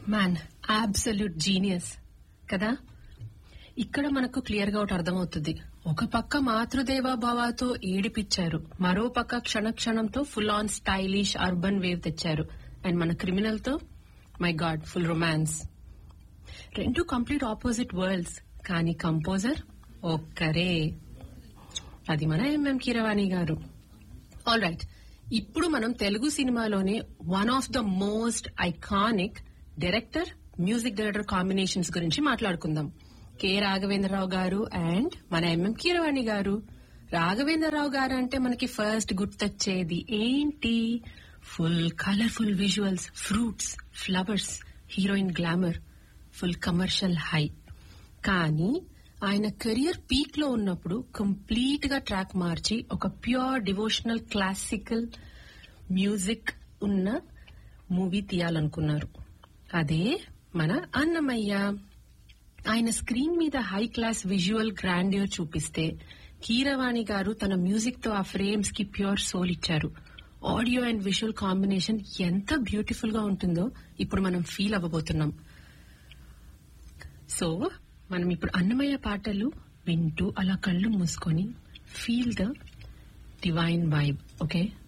man absolute genius కదా ఇక్కడ మనకు క్లియర్ గా ఒకటి అర్థమవుతుంది ఒక పక్క మాతృదేవా భావాతో ఏడిపించారు మరో పక్క క్షణ క్షణంతో full on stylish urban wave తెచ్చారు అండ్ మన క్రిమినల్ తో మై గాడ్ ఫుల్ రొమాన్స్ రెండు కంప్లీట్ ఆపోజిట్ వరల్డ్స్ కానీ కంపోజర్ ఒక్కరే అది మన ఎంఎం కీరవాణి గారు ఆల్ రైట్ ఇప్పుడు మనం తెలుగు సినిమాలోనే one of the most iconic director music director combinations గురించి మాట్లాడుకుందాం కె రాఘవేంద్రరావు గారు అండ్ మన ఎంఎం కీరవాణి గారు రాఘవేంద్రరావు గారు అంటే మనకి ఫస్ట్ గుర్తొచ్చేది ఏంటి full colourful visuals fruits flowers heroine glamour full commercial high కానీ ఆయన కెరియర్ పీక్ లో ఉన్నప్పుడు కంప్లీట్ గా ట్రాక్ మార్చి ఒక ప్యూర్ డివోషనల్ క్లాసికల్ మ్యూజిక్ ఉన్న మూవీ తీయాలనుకున్నారు అదే మన అన్నమయ్య ఆయన స్క్రీన్ మీద హై క్లాస్ విజువల్ గ్రాండియర్ చూపిస్తే కీరవాణి గారు తన మ్యూజిక్ తో ఆ ఫ్రేమ్స్ కి ప్యూర్ సోల్ ఇచ్చారు ఆడియో అండ్ విజువల్ కాంబినేషన్ ఎంత బ్యూటిఫుల్ గా ఉంటుందో ఇప్పుడు మనం ఫీల్ అవ్వబోతున్నాం సో మనం ఇప్పుడు అన్నమయ్య పాటలు వింటూ అలా కళ్ళు మూసుకొని feel the divine vibe okay